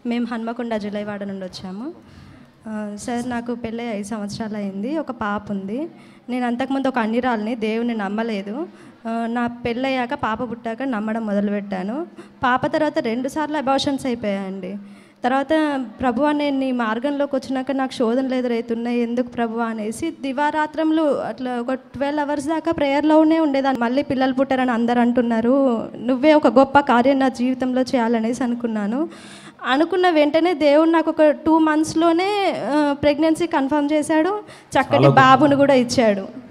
మేము హన్మకొండ జులైవాడ నుండి వచ్చాము ఆ, సార్ నాకు పెళ్ళి ఐదు సంవత్సరాలు అయింది ఒక పాప ఉంది నేను అంతకుముందు ఒక అన్నిరాల్ని దేవుని నమ్మలేదు ఆ, నా పెళ్ళయ్యాక పాప పుట్టాక నమ్మడం మొదలుపెట్టాను పాప తర్వాత రెండు సార్లు అబార్షన్స్ అయిపోయాయండి తర్వాత ప్రభు నేను నీ మార్గంలోకి వచ్చినాక నాకు శోధనలు ఎదురవుతున్నాయి ఎందుకు ప్రభు అనేసి దివారాత్రంలో అట్లా ఒక ట్వెల్వ్ అవర్స్ దాకా ప్రేయర్లోనే ఉండేదాన్ని మళ్ళీ పిల్లలు పుట్టారని అందరు అంటున్నారు నువ్వే ఒక గొప్ప కార్యం నా జీవితంలో చేయాలనేసి అనుకున్నాను అనుకున్న వెంటనే దేవుడు నాకు ఒక టూ మంత్స్లోనే ప్రెగ్నెన్సీ కన్ఫర్మ్ చేశాడు చక్కటి బాబును కూడా ఇచ్చాడు